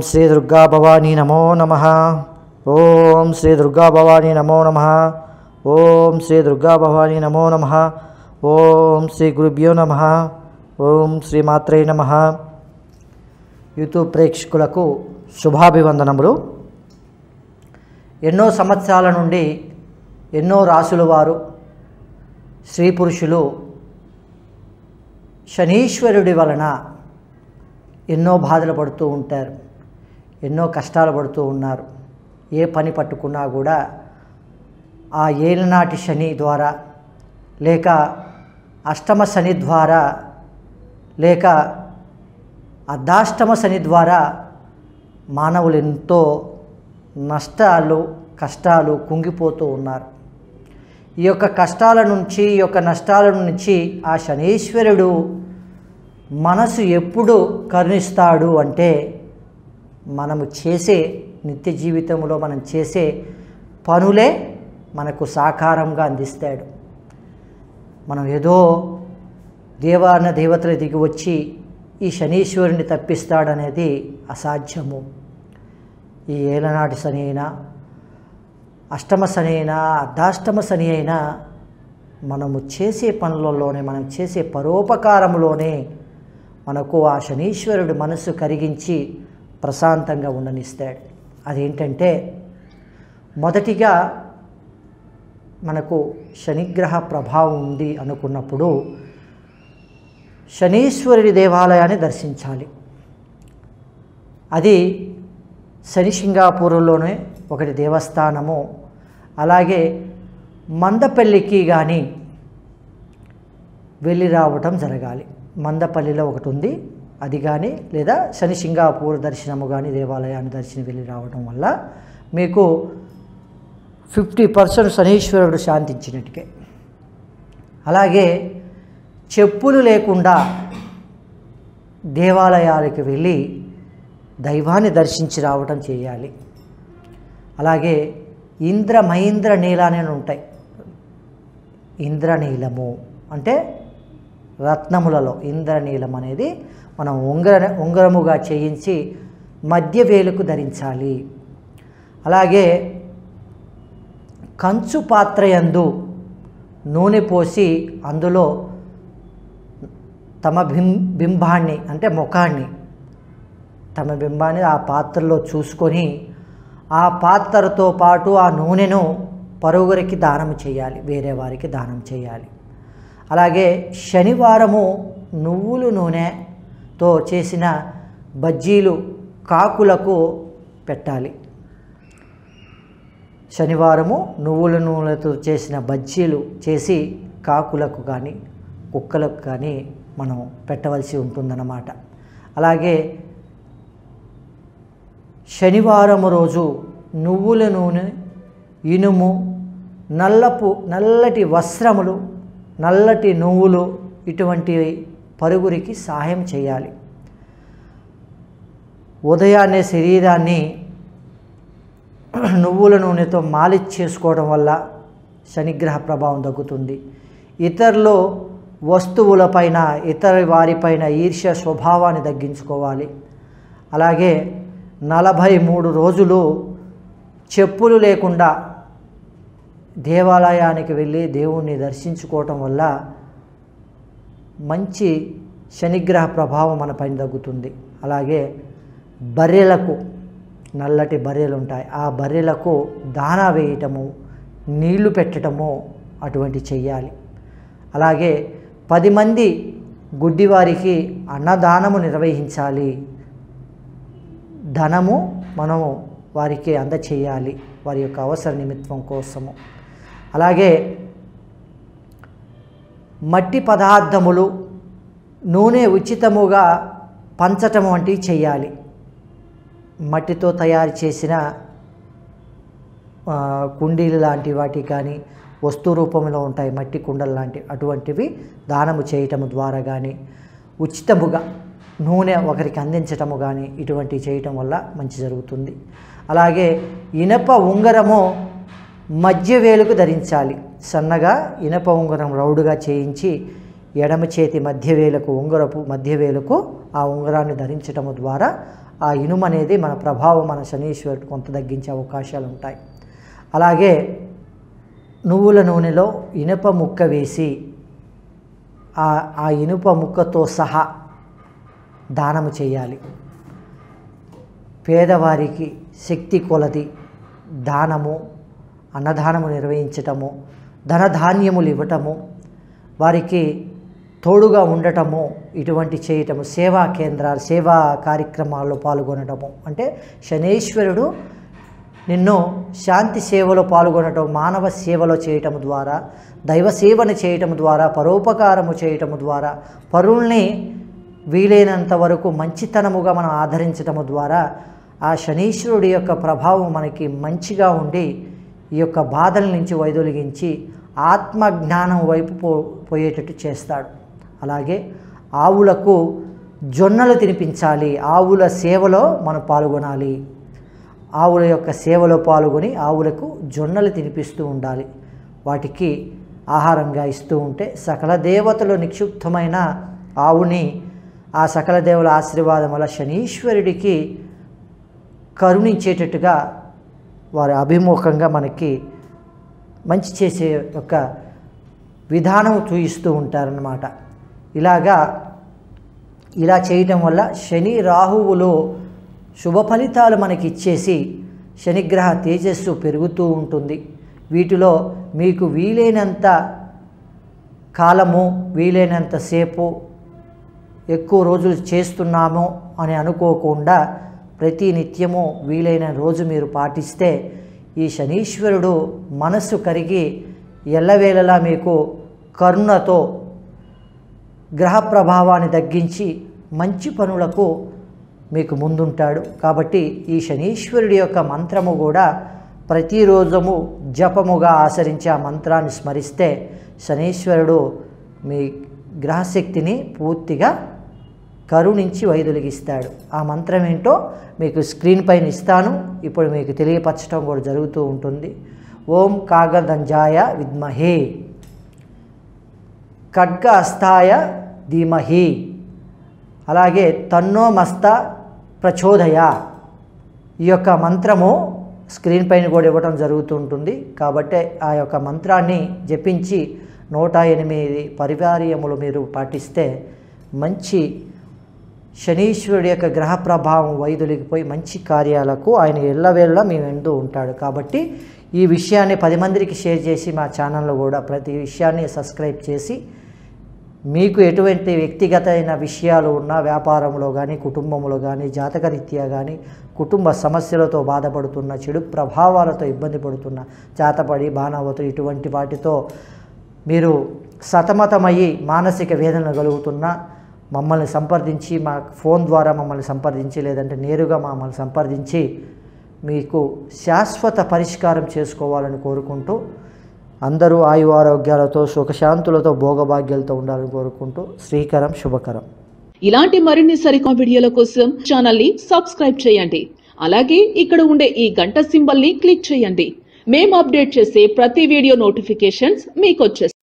శ్రీ దుర్గా భవానీ నమో నమ ఓం శ్రీ దుర్గా భవానీ నమో నమ ఓం శ్రీ దుర్గా భవానీ నమో నమ ఓం శ్రీ గురుభ్యో నమ ఓం శ్రీ మాత్రే నమ యూట్యూబ్ ప్రేక్షకులకు శుభాభివందనములు ఎన్నో సంవత్సరాల నుండి ఎన్నో రాసుల వారు స్త్రీ పురుషులు శనీశ్వరుడి వలన ఎన్నో బాధలు పడుతూ ఉంటారు ఎన్నో కష్టాలు పడుతూ ఉన్నారు ఏ పని పట్టుకున్నా కూడా ఆ ఏలినాటి శని ద్వారా లేక అష్టమ శని ద్వారా లేక అర్ధాష్టమ శని ద్వారా మానవులు ఎంతో నష్టాలు కష్టాలు కుంగిపోతూ ఉన్నారు ఈ యొక్క కష్టాల నుంచి ఈ యొక్క నష్టాల నుంచి ఆ శనీశ్వరుడు మనసు ఎప్పుడు కరుణిస్తాడు అంటే మనము చేసే నిత్య జీవితంలో మనం చేసే పనులే మనకు సాకారంగా అందిస్తాడు మనం ఏదో దేవాన దేవతల దిగి వచ్చి ఈ శనీశ్వరుని తప్పిస్తాడనేది అసాధ్యము ఈ ఏలనాటి శని అయినా అష్టమ శని అయినా అర్ధాష్టమ శని అయినా మనము చేసే పనులలోనే మనం చేసే పరోపకారంలోనే మనకు ఆ శనీశ్వరుడు మనసు కరిగించి ప్రశాంతంగా ఉండనిస్తాడు అదేంటంటే మొదటిగా మనకు శనిగ్రహ ప్రభావం ఉంది అనుకున్నప్పుడు శనీశ్వరుడి దేవాలయాన్ని దర్శించాలి అది శని సింగాపూర్లోనే ఒకటి దేవస్థానము అలాగే మందపల్లికి కానీ వెళ్ళి రావటం జరగాలి మందపల్లిలో ఒకటి ఉంది అది కానీ లేదా శని సింగాపూర్ దర్శనము కానీ దేవాలయాన్ని దర్శనం వెళ్ళి రావడం వల్ల మీకు ఫిఫ్టీ పర్సెంట్ శనీశ్వరుడు శాంతించినట్టుకే అలాగే చెప్పులు లేకుండా దేవాలయాలకు వెళ్ళి దైవాన్ని దర్శించి రావటం చేయాలి అలాగే ఇంద్ర మహేంద్ర నీలాని ఉంటాయి ఇంద్రనీలము అంటే రత్నములలో ఇంద్రనీలం అనేది మనం ఉంగర ఉంగరముగా చేయించి మధ్య వేలుకు ధరించాలి అలాగే కంచు పాత్రయందు నూనె పోసి అందులో తమ బిం బింబాన్ని అంటే ముఖాన్ని తమ బింబాన్ని ఆ పాత్రలో చూసుకొని ఆ పాత్రతో పాటు ఆ నూనెను పరుగురికి దానం చేయాలి వేరే వారికి దానం చేయాలి అలాగే శనివారము నువ్వులు నూనెతో చేసిన బజ్జీలు కాకులకు పెట్టాలి శనివారము నువ్వుల నూనెతో చేసిన బజ్జీలు చేసి కాకులకు కానీ కుక్కలకు కానీ మనం పెట్టవలసి ఉంటుందన్నమాట అలాగే శనివారం రోజు నువ్వుల నూనె ఇనుము నల్లపు నల్లటి వస్త్రములు నల్లటి నువ్వులు ఇటువంటి పరుగురికి సహాయం చేయాలి ఉదయాన్నే శరీరాన్ని నువ్వుల నూనెతో మాలిష్ చేసుకోవడం వల్ల శనిగ్రహ ప్రభావం తగ్గుతుంది ఇతరులు వస్తువులపైన ఇతర వారిపైన ఈర్ష్య స్వభావాన్ని తగ్గించుకోవాలి అలాగే నలభై మూడు రోజులు చెప్పులు లేకుండా దేవాలయానికి వెళ్ళి దేవుణ్ణి దర్శించుకోవటం వల్ల మంచి శనిగ్రహ ప్రభావం మన పైన తగ్గుతుంది అలాగే బర్రెలకు నల్లటి బర్రెలు ఉంటాయి ఆ బర్రెలకు దానా వేయటము నీళ్లు పెట్టడము అటువంటి చెయ్యాలి అలాగే పది మంది గుడ్డివారికి అన్నదానము నిర్వహించాలి ధనము మనము వారికి అందచేయాలి వారి యొక్క అవసర నిమిత్తం కోసము అలాగే మట్టి పదార్థములు నూనె ఉచితముగా పంచటం వంటివి చేయాలి మట్టితో తయారు చేసిన ఆ, కుండీలు లాంటి వాటి కానీ వస్తు రూపంలో ఉంటాయి మట్టి కుండలు లాంటి అటువంటివి దానము చేయటము ద్వారా కానీ ఉచితముగా నూనె ఒకరికి అందించటము కానీ ఇటువంటివి చేయటం వల్ల మంచి జరుగుతుంది అలాగే ఇనప ఉంగరము మధ్య వేలుకు ధరించాలి సన్నగా ఇనప ఉంగరం రౌడుగా చేయించి ఎడమ చేతి మధ్య వేలకు ఉంగరపు మధ్య వేలకు ఆ ఉంగరాన్ని ధరించటము ద్వారా ఆ ఇనుము అనేది మన ప్రభావం మన శనీశ్వరుడు కొంత తగ్గించే అవకాశాలు ఉంటాయి అలాగే నువ్వుల నూనెలో ఇనుప ముక్క వేసి ఆ ఆ ఇనుప ముక్కతో సహా దానము చేయాలి పేదవారికి శక్తి కొలది దానము అన్నదానము నిర్వహించటము ధనధాన్యములు ఇవ్వటము వారికి తోడుగా ఉండటము ఇటువంటి చేయటము సేవా కేంద్రాలు సేవా కార్యక్రమాల్లో పాల్గొనటము అంటే శనేశ్వరుడు నిన్ను శాంతి సేవలో పాల్గొనటం మానవ సేవలో చేయటం ద్వారా దైవ సేవను చేయటం ద్వారా పరోపకారము చేయటం ద్వారా పరుల్ని వీలైనంత వరకు మంచితనముగా మనం ఆదరించటము ద్వారా ఆ శనీశ్వరుడి యొక్క ప్రభావం మనకి మంచిగా ఉండి ఈ యొక్క బాధల నుంచి వైదొలిగించి ఆత్మజ్ఞానం వైపు పో పోయేటట్టు చేస్తాడు అలాగే ఆవులకు జొన్నలు తినిపించాలి ఆవుల సేవలో మనం పాల్గొనాలి ఆవుల యొక్క సేవలో పాల్గొని ఆవులకు జొన్నలు తినిపిస్తూ ఉండాలి వాటికి ఆహారంగా ఇస్తూ ఉంటే సకల దేవతలు నిక్షిప్తమైన ఆవుని ఆ సకల దేవుల ఆశీర్వాదం వల్ల శనీశ్వరుడికి కరుణించేటట్టుగా వారి అభిముఖంగా మనకి మంచి చేసే యొక్క విధానం చూయిస్తూ ఉంటారన్నమాట ఇలాగా ఇలా చేయటం వల్ల శని రాహువులు శుభ ఫలితాలు మనకి ఇచ్చేసి శనిగ్రహ తేజస్సు పెరుగుతూ ఉంటుంది వీటిలో మీకు వీలైనంత కాలము వీలైనంత సేపు ఎక్కువ రోజులు చేస్తున్నాము అని అనుకోకుండా ప్రతి నిత్యము వీలైన రోజు మీరు పాటిస్తే ఈ శనీశ్వరుడు మనస్సు కరిగి ఎల్లవేళలా మీకు కరుణతో గ్రహ ప్రభావాన్ని తగ్గించి మంచి పనులకు మీకు ముందుంటాడు కాబట్టి ఈ శనీశ్వరుడి యొక్క మంత్రము కూడా ప్రతిరోజము జపముగా ఆచరించి ఆ మంత్రాన్ని స్మరిస్తే శనీశ్వరుడు మీ గ్రహశక్తిని పూర్తిగా కరుణించి వైదొలిగిస్తాడు ఆ మంత్రం ఏంటో మీకు స్క్రీన్ పైన ఇస్తాను ఇప్పుడు మీకు తెలియపరచడం కూడా జరుగుతూ ఉంటుంది ఓం కాగదంజాయ విద్మహే ఖడ్గ అస్థాయ ధీమహి అలాగే తన్నో మస్త ప్రచోదయ ఈ యొక్క మంత్రము స్క్రీన్ పైన కూడా ఇవ్వడం జరుగుతుంటుంది కాబట్టి ఆ యొక్క మంత్రాన్ని జపించి నూట ఎనిమిది పరివార్యములు మీరు పాటిస్తే మంచి శనీశ్వరుడి యొక్క గ్రహ ప్రభావం వైదొలిగిపోయి మంచి కార్యాలకు ఆయన ఎల్లవేళ్ళ మీ వెంటూ ఉంటాడు కాబట్టి ఈ విషయాన్ని పది మందికి షేర్ చేసి మా ఛానల్లో కూడా ప్రతి విషయాన్ని సబ్స్క్రైబ్ చేసి మీకు ఎటువంటి వ్యక్తిగతమైన విషయాలు ఉన్నా వ్యాపారంలో కానీ కుటుంబంలో కానీ జాతకరీత్యా కానీ కుటుంబ సమస్యలతో బాధపడుతున్న చెడు ప్రభావాలతో ఇబ్బంది పడుతున్న జాతపడి బాణవతో ఇటువంటి వాటితో మీరు సతమతమయ్యి మానసిక వేదన కలుగుతున్న మమ్మల్ని సంప్రదించి మా ఫోన్ ద్వారా మమ్మల్ని సంప్రదించి లేదంటే నేరుగా మమ్మల్ని సంప్రదించి మీకు శాశ్వత పరిష్కారం చేసుకోవాలని కోరుకుంటూ అందరూ ఆయు ఆరోగ్యాలతో సుఖశాంతులతో భోగభాగ్యాలతో ఉండాలని కోరుకుంటూ శ్రీకరం శుభకరం ఇలాంటి మరిన్ని సరికొత్త వీడియోల కోసం ఛానల్ ని సబ్స్క్రైబ్ చేయండి అలాగే ఇక్కడ ఉండే ఈ గంట సింబల్ ని క్లిక్ చేయండి మేము అప్డేట్ చేసే ప్రతి వీడియో నోటిఫికేషన్స్ మీకు వచ్చేస్తాయి